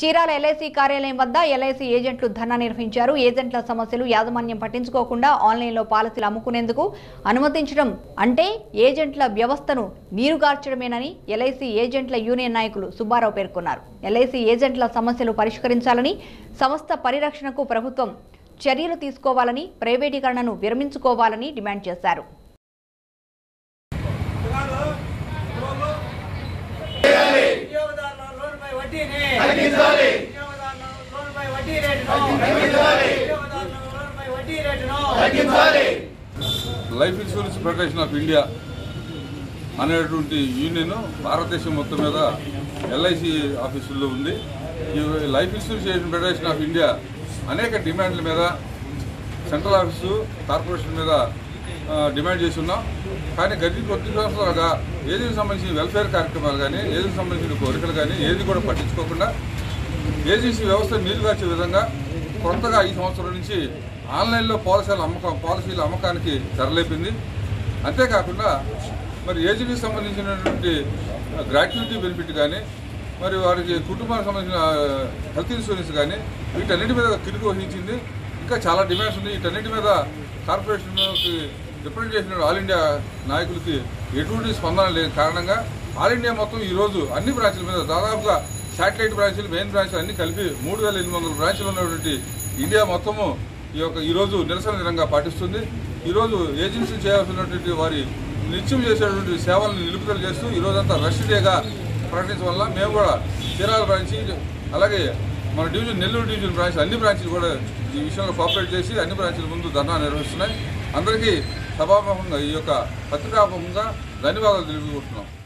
Chirala LIC కార్యాలయం వద్ద LIC ఏజెంట్లు ధర్నా నిర్వహించారు ఏజెంట్ల సమస్యలు యాజమాన్యం పట్టించుకోకుండా ఆన్లైన్లో పాలసీలు అమ్ముకునేందుకు అనుమతించడం అంటే ఏజెంట్ల వ్యవస్థను నీరుగార్చడమేనని ఎల్ఐసి ఏజెంట్ల యూనియన్ నాయకులు సుబ్బారావు పేర్కొన్నారు ఎల్ఐసి ఏజెంట్ల సమస్యలు పరిష్కరించాలని సంస్థ పరిరక్షణకు ప్రభుత్వం చర్యలు తీసుకోవాలని ప్రైవేటీకరణను విరమించుకోవాలని డిమాండ్ చేశారు వినియోగదారుల లోనుపై వడ్డీని తగ్గించాలి వినియోగదారుల లోనుపై వడ్డీ రేటును తగ్గించాలి వినియోగదారుల లోనుపై వడ్డీ రేటును తగ్గించాలి life insurance federation of India అనేటువంటి యూనియన్ భారతదేశం మొత్తం మీద ఎల్ఐసి ఆఫీసుల్లో ఉంది ఈ life insurance federation of India అనేక డిమాండ్ల మీద సెంట్రల్ ఆఫీసు కార్పొరేషన్ మీద ఆ, డిమాండ్ చేసి ఉన్నాం కానీ గత కొద్ది సంవత్సరాలుగా ఏదీకి సంబంధించిన వెల్ఫేర్ కార్యక్రమాలు కానీ ఏదీకి సంబంధించిన కోరికలు కానీ ఏది కూడా పట్టించుకోకుండా ఏజెన్సీ వ్యవస్థ నీరుగార్చే విధంగా కొత్తగా ఈ సంవత్సరం నుంచి ఆన్లైన్లో పాలసీల అమ్మకం పాలసీల అమ్మకానికి తెరలేపింది అంతేకాకుండా మరి ఏజెన్సీకి సంబంధించినటువంటి గ్రాట్యుటీ బెనిఫిట్ కానీ మరి వారికి కుటుంబానికి సంబంధించిన హెల్త్ ఇన్సూరెన్స్ కానీ వీటన్నిటి మీద కిరుకు వహించింది ఇంకా చాలా డిమాండ్స్ ఉన్నాయి వీటన్నిటి మీద కార్పొరేషన్కి రిప్రజెంట్ చేసిన ఆల్ ఇండియా నాయకులకి ఎటువంటి స్పందన లేని కారణంగా ఆల్ ఇండియా మొత్తం ఈ రోజు అన్ని బ్రాంచ్ల మీద దాదాపుగా శాటిలైట్ బ్రాంచ్లు మెయిన్ బ్రాంచ్లు అన్ని కలిపి మూడు వేల ఎనిమిది వందల బ్రాంచ్లు ఉన్నటువంటి ఇండియా మొత్తము ఈ యొక్క ఈ రోజు నిరసన దినంగా పాటిస్తుంది ఈ రోజు ఏజెన్సీ చేయాల్సినటువంటి వారి నిత్యం చేసేటువంటి సేవలను నిలుపుదల చేస్తూ ఈ రోజంతా రష్ డేగా ప్రకటించడం వల్ల మేము కూడా చీరాల బ్రాంచి అలాగే మన డివిజన్ నెల్లూరు డివిజన్ బ్రాంచ్ అన్ని బ్రాంచ్లు కూడా ఈ విషయంలో కోఆపరేట్ చేసి అన్ని బ్రాంచ్ల ముందు ధర్నా నిర్వహిస్తున్నాయి అందరికీ సభాముఖంగా ఈ యొక్క పత్రికాముఖంగా ధన్యవాదాలు తెలుపుకుంటున్నాం